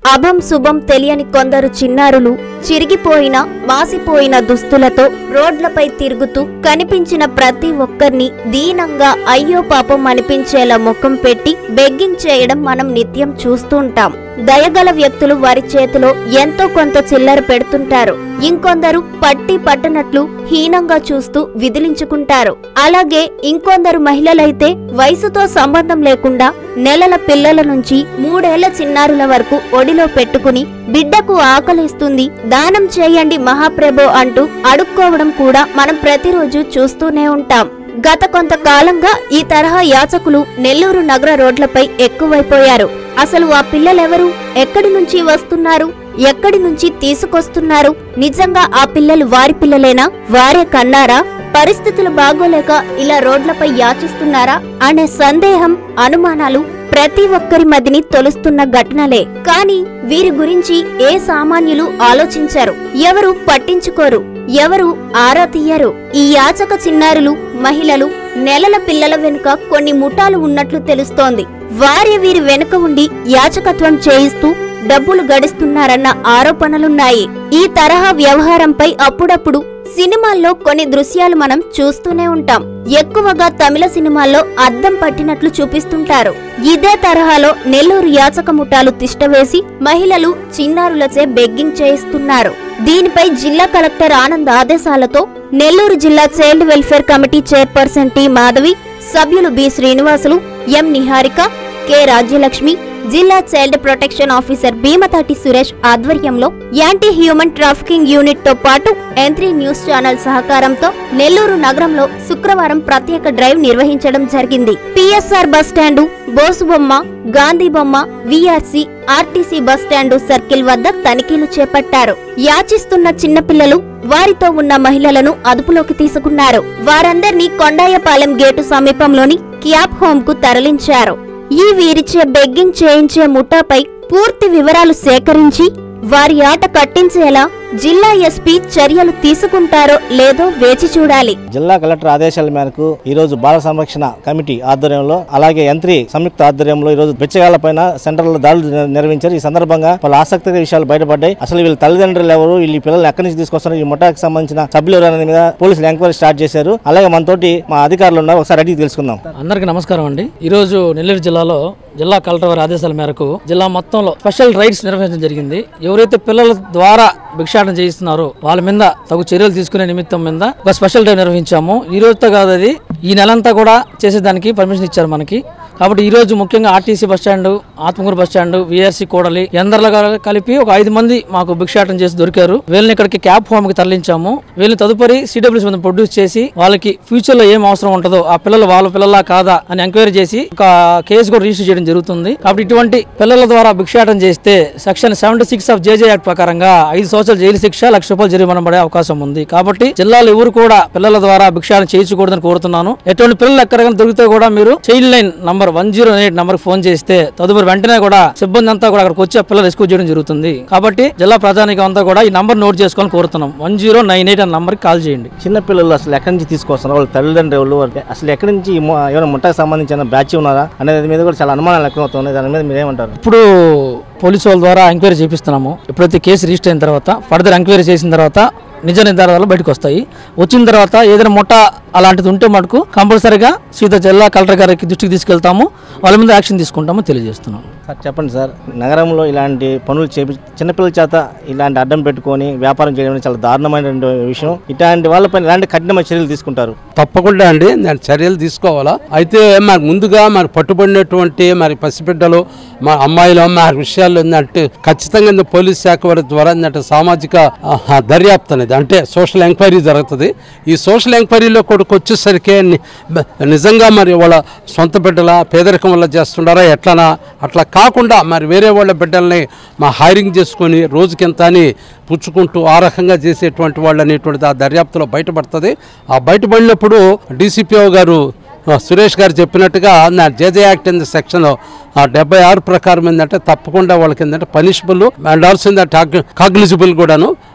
అభం శుభం తెలియని కొందరు చిన్నారులు చిరిగిపోయిన మాసిపోయిన దుస్తులతో రోడ్లపై తిరుగుతూ కనిపించిన ప్రతి ఒక్కరిని దీనంగా అయ్యో పాపం అనిపించేలా ముఖం పెట్టి బెగ్గింగ్ చేయడం మనం నిత్యం చూస్తుంటాం దయగల వ్యక్తులు వారి చేతిలో ఎంతో కొంత చిల్లర పెడుతుంటారు ఇంకొందరు పట్టి పట్టనట్లు హీనంగా చూస్తూ విదిలించుకుంటారు అలాగే ఇంకొందరు మహిళలైతే వయసుతో సంబంధం లేకుండా నెలల పిల్లల నుంచి మూడేళ్ల చిన్నారుల వరకు ఒడిలో పెట్టుకుని బిడ్డకు ఆకలిస్తుంది దానం చేయండి మహాప్రభో అంటూ అడుక్కోవడం కూడా మనం ప్రతిరోజు చూస్తూనే ఉంటాం గత కొంతకాలంగా ఈ తరహా యాచకులు నెల్లూరు నగర రోడ్లపై ఎక్కువైపోయారు అసలు ఆ పిల్లలెవరు ఎక్కడి నుంచి వస్తున్నారు ఎక్కడి నుంచి తీసుకొస్తున్నారు నిజంగా ఆ పిల్లలు వారి పిల్లలేనా వారే కన్నారా పరిస్థితులు బాగోలేక ఇలా రోడ్లపై యాచిస్తున్నారా అనే సందేహం అనుమానాలు ప్రతి ఒక్కరి మదిని తొలుస్తున్న ఘటనలే కానీ వీరి గురించి ఏ సామాన్యులు ఆలోచించారు ఎవరు పట్టించుకోరు ఎవరు ఆరా తీయరు ఈ యాచక చిన్నారులు మహిళలు నెలల పిల్లల వెనుక కొన్ని ముఠాలు ఉన్నట్లు తెలుస్తోంది వారే వీరి వెనుక ఉండి యాచకత్వం చేయిస్తూ డబ్బులు గడిస్తున్నారన్న ఆరోపణలున్నాయి ఈ తరహా వ్యవహారంపై అప్పుడప్పుడు సినిమాల్లో కొన్ని దృశ్యాలు మనం చూస్తూనే ఉంటాం ఎక్కువగా తమిళ సినిమాల్లో అద్దం పట్టినట్లు చూపిస్తుంటారు ఇదే తరహాలో నెల్లూరు యాచక ముఠాలు తిష్టవేసి మహిళలు చిన్నారులచే బెగ్గింగ్ చేయిస్తున్నారు దీనిపై జిల్లా కలెక్టర్ ఆనంద్ ఆదేశాలతో నెల్లూరు జిల్లా child welfare committee chairperson T Madhavi సభ్యులు B Srinivasulu M Niharika K Rajyalakshmi జిల్లా child protection officer Bheemathati Suresh ఆధ్వర్యంలో యాంటీ హ్యూమన్ ట్రాఫికింగ్ యూనిట్ తో పాటు ఎంత్రీ న్యూస్ ఛానల్ సహకారంతో నెల్లూరు నగరంలో శుక్రవారం ప్రత్యేక డ్రైవ్ నిర్వహించడం జరిగింది పిఎస్ఆర్ బస్ స్టాండు బోసుబొమ్మ గాంధీ బొమ్మ V R C RTC bus stand circle వద్ద తనిఖీలు చేపట్టారు యాచిస్తున్న చిన్నపిల్లలు వారితో ఉన్న మహిళలను అదుపులోకి తీసుకున్నారు వారందర్నీ కొండాయపాలెం గేటు సమీపంలోని క్యాప్ హోమ్ కు తరలించారు ఈ వీరిచే బెగ్గింగ్ చేయించే ముఠాపై పూర్తి వివరాలు సేకరించి వారి ఆట కట్టించేలా జిల్లా ఎస్పీ చర్యలు తీసుకుంటారో లేదో వేచి చూడాలి జిల్లా కలెక్టర్ ఆదేశాల మేరకు ఈ రోజు బాల సంరక్షణ కమిటీ ఆధ్వర్యంలో అలాగే యంత్రి సంయుక్త ఆధ్వర్యంలో ఈ రోజు బిచ్చగాళ్ల పైన సెంటర్ లో దాడులు నిర్- నిర్వహించారు ఈ సందర్భంగా పలు ఆసక్తికర విషయాలు బయటపడ్డాయి అసలు వీళ్ళ తల్లిదండ్రులు ఎవరు వీళ్ళ పిల్లలు ఎక్కడి నుంచి తీసుకొస్తున్నారు ఈ ముఠాకి సంబంధించిన సభ్యులు ఎవరు అనే మీద పోలీసులు ఎంక్వైరీ స్టార్ట్ చేశారు అలాగే మనతోటి మా అధికారులు ఉన్నారు ఒకసారి అడిగి తెలుసుకుందాం అందరికీ నమస్కారం అండి ఈరోజు నెల్లూరు జిల్లాలో జిల్లా కలెక్టర్ వారి ఆదేశాల మేరకు జిల్లా మొత్తంలో స్పెషల్ రైడ్స్ నిర్వహించడం జరిగింది ఎవరైతే పిల్లల ద్వారా భిక్షాటన చేయిస్తున్నారో వాళ్ళ మీద తగు చర్యలు తీసుకునే నిమిత్తం మీద ఒక స్పెషల్ డ్రైవ్ నిర్వహించాము ఈ రోజుతో కాదు అది ఈ నెలంతా కూడా చేసేదానికి పర్మిషన్ ఇచ్చారు మనకి కాబట్టి ఈ రోజు ముఖ్యంగా RTC bus stand Atmakur bus stand V R C కోడలి ఎందరిలో కలిపి ఒక ఐదు మంది మాకు భిక్షాటన చేసి దొరికారు వీళ్ళని ఇక్కడికి క్యాప్ హోమ్ కి తరలించాము వీళ్ళని తదుపరి సిడబ్ల్యూసీ మీద ప్రొడ్యూస్ చేసి వాళ్ళకి ఫ్యూచర్ లో ఏం అవసరం ఉంటుందో ఆ పిల్లలు వాళ్ళ పిల్లలా కాదా అని ఎంక్వైరీ చేసి ఒక కేసు కూడా రిజిస్టర్ చేయడం జరుగుతుంది కాబట్టి ఇటువంటి పిల్లల ద్వారా భిక్షాటన చేస్తే section seventy six of J J act ప్రకారంగా ఐదు సంవత్సరాల జైలు శిక్ష లక్ష రూపాయలు జరిమానా పడే అవకాశం ఉంది కాబట్టి జిల్లాలో ఎవరు కూడా పిల్లల ద్వారా భిక్షాటన చేయించకూడదని కోరుతున్నాను ఎటువంటి పిల్లలు ఎక్కడికైనా దొరికితే కూడా మీరు child line number one zero eight number phone చేస్తే తదుపరి వెంటనే కూడా సిబ్బంది అంతా కూడా అక్కడికి వచ్చి ఆ పిల్లలు రెస్క్యూ చేయడం జరుగుతుంది కాబట్టి జిల్లా ప్రజానికం అంతా కూడా ఈ నంబర్ నోట్ చేసుకోవాలని కోరుతున్నాం వన్ జీరో నైన్ ఎయిట్ అనే నంబర్కి కాల్ చేయండి చిన్న పిల్లలు అసలు ఎక్కడి నుంచి తీసుకొస్తున్నారు వాళ్ళ తల్లిదండ్రులు ఎవరు? అంటే అసలు ఎక్కడి నుంచి ఈ ము- ఏమైనా ముఠాకి సంబంధించిన బ్యాచ్ ఉన్నారా అనేది మీద కూడా చాలా అనుమానాలు ఎక్కువ అవుతున్నాయి దాని మీద మీరు ఏమంటారు ఇప్పుడు పోలీసు వాళ్ళ ద్వారా ఎంక్వైరీ చేపిస్తున్నాము ఎప్పుడైతే కేసు రిజిస్టర్ అయిన తర్వాత ఫర్దర్ ఎంక్వైరీ చేసిన తర్వాత నిజ నిర్ధారాలు బయటకు వస్తాయి వచ్చిన తర్వాత ఏదైనా ముఠ అలాంటిది ఉంటే మటుకు కంపల్సరీగా సీత జిల్లా కలెక్టర్ గారికి దృష్టికి తీసుకెళ్తాము వాళ్ళ మీద యాక్షన్ తీసుకుంటాము తెలియజేస్తున్నాం సార్ చెప్పండి సార్ నగరంలో ఇలాంటి పనులు చేపి చిన్నపిల్లల చేత ఇలాంటి అడ్డం పెట్టుకొని వ్యాపారం చేయడం అనేది చాలా దారుణమైన విషయం ఇలాంటి వాళ్ళపైన ఇలాంటి కఠినమైన చర్యలు తీసుకుంటారు తప్పకుండా అండి నేను చర్యలు తీసుకోవాలా అయితే మరి ముందుగా మరి పట్టుబడినటువంటి మరి పసిబిడ్డలు మా అమ్మాయిలు మరి విషయాల్లో ఏంటంటే ఖచ్చితంగా ఇంత పోలీస్ శాఖ వారి ద్వారా ఏంటంటే సామాజిక ఆహా, దర్యాప్తు అనేది అంటే సోషల్ ఎంక్వైరీ జరుగుతుంది ఈ సోషల్ ఎంక్వైరీలో కొడుకు వచ్చేసరికి ని- బ- నిజంగా మరి వాళ్ళ సొంత బిడ్డల పేదరికం వల్ల చేస్తున్నారా ఎట్లనా అట్లా కాకుండా మరి వేరే వాళ్ళ బిడ్డల్ని మా హైరింగ్ చేసుకొని రోజుకింత అని పుచ్చుకుంటూ ఆ రకంగా చేసేటువంటి వాళ్ళు అనేటువంటిది ఆ దర్యాప్తులో బయటపడుతుంది ఆ బయటపడినప్పుడు డీసీపీఓ గారు ఆ, సురేష్ గారు చెప్పినట్టుగా నా జేజే యాక్ట్ ఇన్ సెక్షన్ డెబ్బై ఆరు ప్రకారం ఏంటంటే తప్పకుండా వాళ్ళకి ఏంటంటే పనిషబుల్ అండ్ ఆల్సో కాగ్నిజిబుల్ కూడాను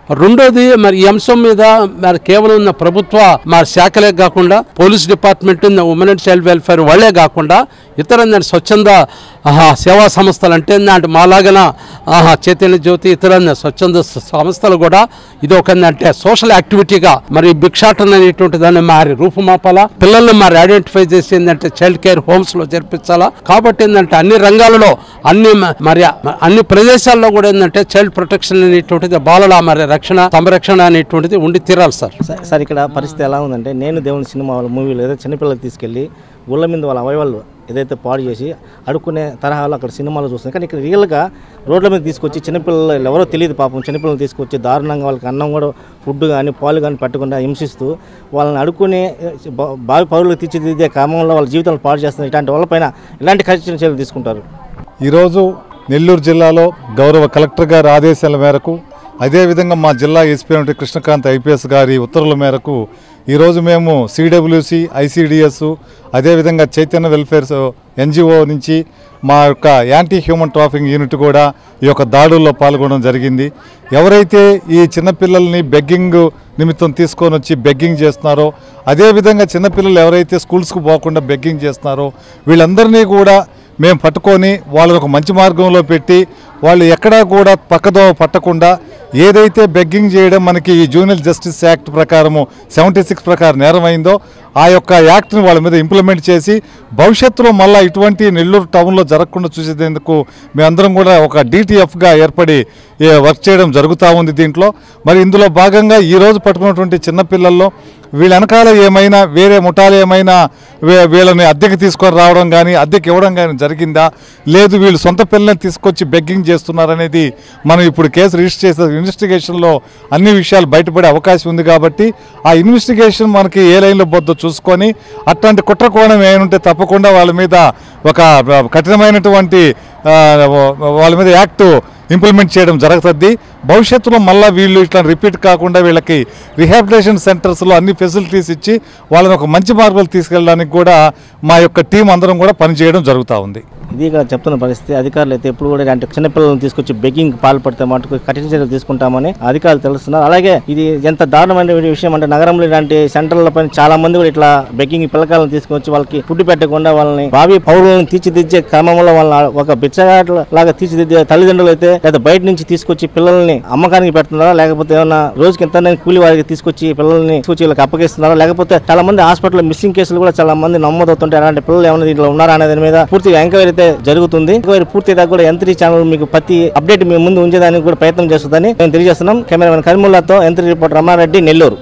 రెండోది మరి ఈ అంశం మీద మరి కేవలం ఉన్న ప్రభుత్వ మరి శాఖలే కాకుండా police department women and child welfare వాళ్ళే కాకుండా ఇతర ఏందంటే స్వచ్ఛంద ఆహా, సేవా సంస్థలు అంటే ఏందంటే మాలాగన ఆహా, చైతన్య జ్యోతి ఇతర స్వచ్ఛంద స- సంస్థలు కూడా ఇది ఒక ఏందంటే సోషల్ యాక్టివిటీగా మరి భిక్షాటన అనేటువంటి దాన్ని మరి రూపుమాపాలా పిల్లల్ని మరి ఐడెంటిఫై చేసి ఏంటంటే చైల్డ్ కేర్ హోమ్స్ లో చేర్పించాలా కాబట్టి ఏంటంటే అన్ని రంగాలలో అన్ని మ- మరి అన్ని ప్రదేశాల్లో కూడా ఏంటంటే చైల్డ్ ప్రొటెక్షన్ అనేటువంటిది బాలల మరి రక్షణ సంరక్షణ అనేటువంటిది ఉండి తీరాలి సార్ సార్- సార్ ఇక్కడ పరిస్థితి ఎలా ఉందంటే నేను దేవుని సినిమా వాళ్ళ మూవీలో ఏదో చిన్నపిల్లలు తీసుకెళ్ళి ఊళ్ళ మీద వాళ్ళ అవయవాలు ఏదైతే పాడు చేసి అడుక్కునే తరహాలో అక్కడ సినిమాలో చూస్తున్నాం కానీ ఇక్కడ రియల్గా రోడ్ల మీద తీసుకొచ్చి చిన్నపిల్లలు ఎవరో తెలియదు పాపం చిన్నపిల్లలు తీసుకొచ్చి దారుణంగా వాళ్ళకి అన్నం కూడా ఫుడ్ కానీ పాలు కానీ పెట్టకుండా హింసిస్తూ వాళ్ళని అడుక్కునే బా- బావి పౌరులకు తీర్చిదిద్దే క్రమంలో వాళ్ళ జీవితాలు పాడు చేస్తున్నారు ఇలాంటి వాళ్ళపైన ఇలాంటి ఖచ్చితంగా చర్యలు తీసుకుంటారు ఈరోజు నెల్లూరు జిల్లాలో గౌరవ కలెక్టర్ గారి ఆదేశాల మేరకు అదేవిధంగా మా జిల్లా ఎస్పీ అయినటువంటి కృష్ణకాంత్ ఐపీఎస్ గారి ఉత్తర్వుల మేరకు ఈరోజు మేము సిడబ్ల్యూసి ఐసిడిఎస్ అదేవిధంగా చైతన్య వెల్ఫేర్ ఎన్జిఓ నుంచి మా యొక్క యాంటీ హ్యూమన్ ట్రాఫింగ్ యూనిట్ కూడా ఈ యొక్క దాడుల్లో పాల్గొనడం జరిగింది ఎవరైతే ఈ చిన్నపిల్లల్ని బెగ్గింగ్ నిమిత్తం తీసుకొని వచ్చి బెగ్గింగ్ చేస్తున్నారో అదేవిధంగా చిన్నపిల్లలు ఎవరైతే స్కూల్స్కు పోకుండా బెగ్గింగ్ చేస్తున్నారో వీళ్ళందరినీ కూడా మేము పట్టుకొని వాళ్ళని ఒక మంచి మార్గంలో పెట్టి వాళ్ళు ఎక్కడా కూడా పక్కదో పట్టకుండా ఏదైతే బెగ్గింగ్ చేయడం మనకి ఈ జూనియర్ జస్టిస్ యాక్ట్ ప్రకారము సెవెంటీ సిక్స్ ప్రకారం నేరమైందో ఆ యొక్క యాక్ట్ని వాళ్ళ మీద ఇంప్లిమెంట్ చేసి భవిష్యత్తులో మళ్ళీ ఇటువంటి నెల్లూరు టౌన్లో జరగకుండా చూసేందుకు మేమందరం కూడా ఒక డిటిఎఫ్గా ఏర్పడి ఏ, వర్క్ చేయడం జరుగుతూ ఉంది దీంట్లో మరి ఇందులో భాగంగా ఈరోజు పట్టుకున్నటువంటి చిన్నపిల్లల్లో వీళ్ళ వెనకాల ఏమైనా వేరే ముఠాలు ఏమైనా వీ- వీళ్ళని అద్దెకి తీసుకొని రావడం కానీ అద్దెకి ఇవ్వడం కానీ జరిగిందా లేదు వీళ్ళు సొంత పిల్లల్ని తీసుకొచ్చి బెగ్గింగ్ చేస్తున్నారనేది మనం ఇప్పుడు కేసు రిజిస్టర్ చేసే ఇన్వెస్టిగేషన్లో అన్ని విషయాలు బయటపడే అవకాశం ఉంది కాబట్టి ఆ ఇన్వెస్టిగేషన్ మనకి ఏ లైన్లో పోద్దో చూసుకొని అట్లాంటి కుట్ర కోణం ఏముంటే తప్పకుండా వాళ్ళ మీద ఒక కఠినమైనటువంటి ఆ, వాళ్ళ మీద యాక్ట్ ఇంప్లిమెంట్ చేయడం జరుగుతుంది భవిష్యత్తులో మళ్ళీ వీళ్ళు ఇట్లా రిపీట్ కాకుండా వీళ్ళకి రిహాబిలిటేషన్ సెంటర్స్లో అన్ని ఫెసిలిటీస్ ఇచ్చి వాళ్ళని ఒక మంచి మార్గంలో తీసుకెళ్ళడానికి కూడా మా యొక్క టీం అందరం కూడా పనిచేయడం జరుగుతూ ఉంది ఇది ఇక్కడ చెప్తున్న పరిస్థితి అధికారులు అయితే ఎప్పుడు కూడా ఇలాంటి చిన్నపిల్లలను తీసుకొచ్చి బెగ్గింగ్ పాల్పడితే మటుకు కఠిన చర్యలు తీసుకుంటామని అధికారులు తెలుస్తున్నారు అలాగే ఇది ఎంత దారుణమైన విషయం అంటే నగరంలో ఇలాంటి సెంటర్ల పైన చాలా మంది కూడా ఇట్లా బెగ్గింగ్ పిల్లకాయలను తీసుకొచ్చి వాళ్ళకి ఫుడ్ పెట్టకుండా వాళ్ళని భావి పౌరులను తీర్చిదిద్దే క్రమంలో వాళ్ళని ఒక బిచ్చగాట్ల లాగా తీర్చిదిద్దే తల్లిదండ్రులు అయితే లేదా బయట నుంచి తీసుకొచ్చి పిల్లల్ని అమ్మకానికి పెడుతున్నారా లేకపోతే ఏమన్నా రోజుకి ఎంత కూలి వారికి తీసుకొచ్చి పిల్లల్ని తీసుకొచ్చి వీళ్ళకి అప్పగిస్తున్నారా లేకపోతే చాలా మంది హాస్పిటల్ మిస్సింగ్ కేసులు కూడా చాలా మంది నమ్మదవుతుంటే అలాంటి పిల్లలు ఏమైనా దీంట్లో ఉన్నారా అనే దాని మీద పూర్తిగా ఎంక్వైరీ అయితే జరుగుతుంది ఎంక్వైరీ పూర్తి దాకా కూడా ఎంత్రీ ఛానల్ మీకు ప్రతి అప్డేట్ మీ ముందు ఉంచేదానికి కూడా ప్రయత్నం చేస్తుందని మేము తెలియజేస్తున్నాం కెమెరామెన్ కరిముల్లాతో ఎంత్రీ reporter Ramareddy Nellore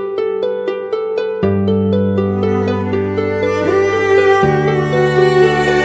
Thank you.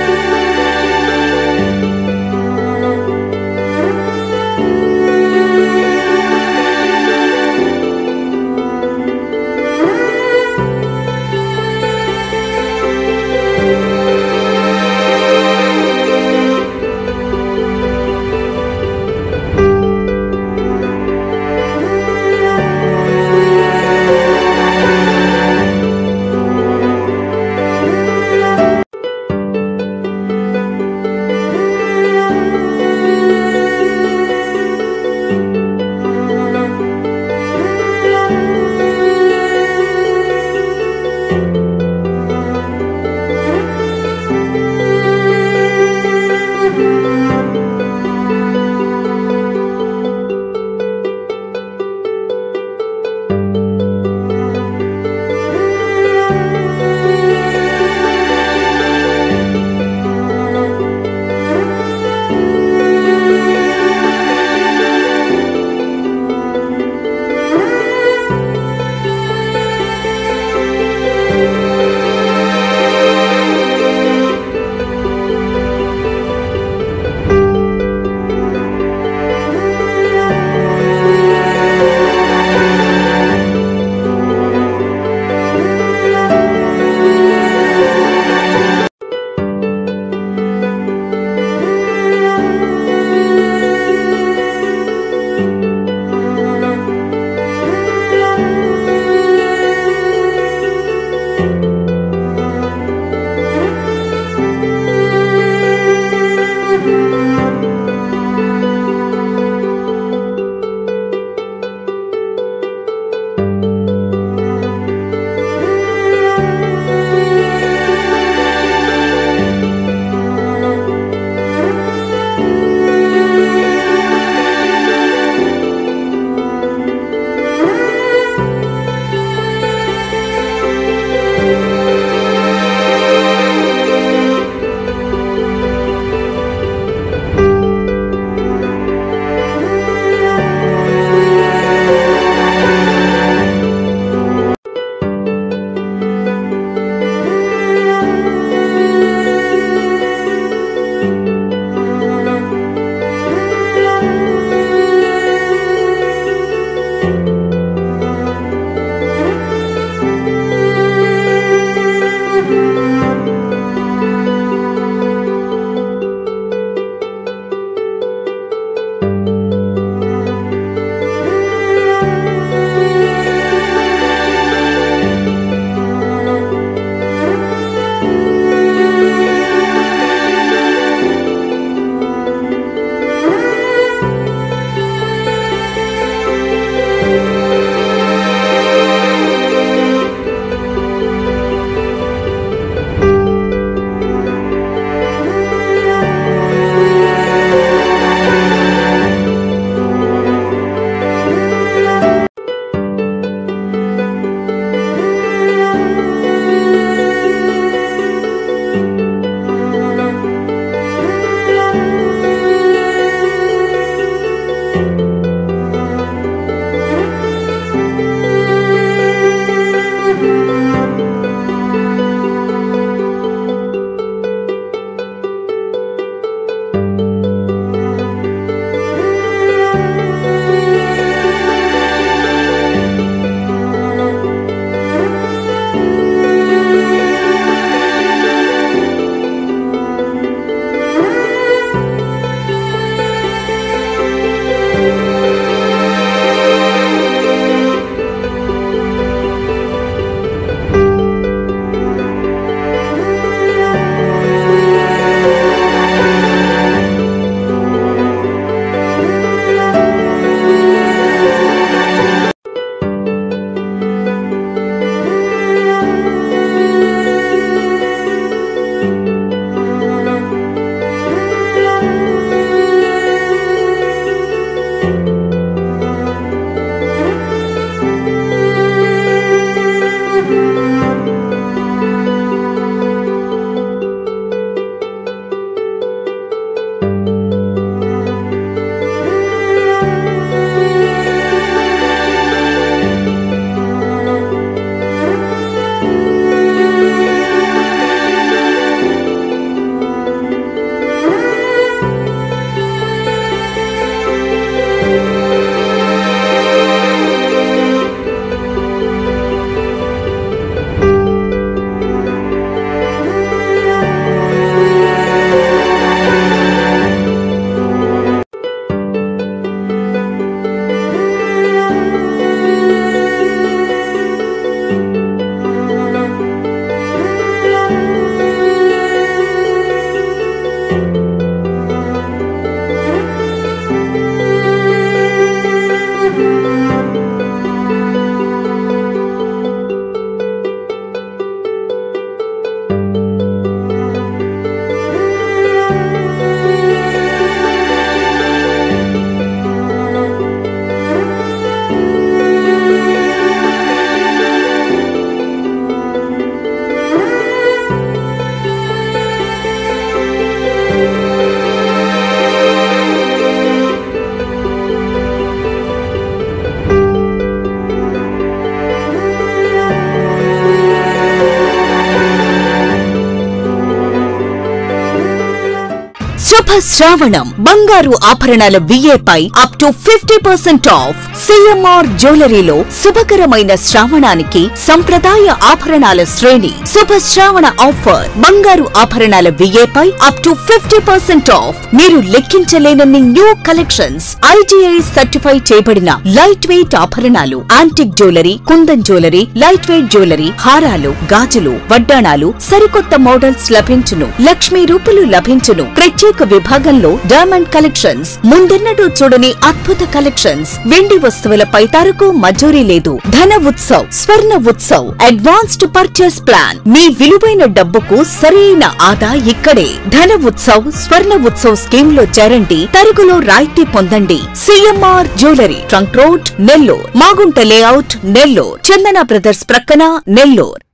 శ్రావణం బంగారు ఆభరణాల విఏపై up to fifty percent off C M R జ్యువెలరీలో శుభకరమైన శ్రావణానికి సంప్రదాయ ఆభరణాల శ్రేణి శుభ శ్రావణ ఆఫర్ బంగారు ఆభరణాల విఏపై up to fifty percent off మీరు లెక్కించలేనన్ని న్యూ కలెక్షన్స్ ఐటీఐ సర్టిఫై చేయబడిన లైట్ వెయిట్ ఆభరణాలు antique jewellery kundan jewellery light weight jewellery హారాలు గాజులు వడ్డాణాలు సరికొత్త మోడల్స్ లభించును లక్ష్మీ రూపులు లభించును ప్రత్యేక విభాగంలో డైమండ్ కలెక్షన్స్ ముందెన్నడూ చూడని అద్భుత కలెక్షన్స్ వెండి వస్తువులపై తరకు మజూరీ లేదు Dhana Utsav Swarna Utsav advanced purchase plan మీ విలువైన డబ్బుకు సరైన ఆదా ఇక్కడే ధన ఉత్సవ్ స్వర్ణ ఉత్సవ్ స్కీమ్ లో చేరండి తరుగులో రాయితీ పొందండి C M R jewellery trunk road Nellore Magunta layout Nellore Chandana brothers ప్రక్కన నెల్లూర్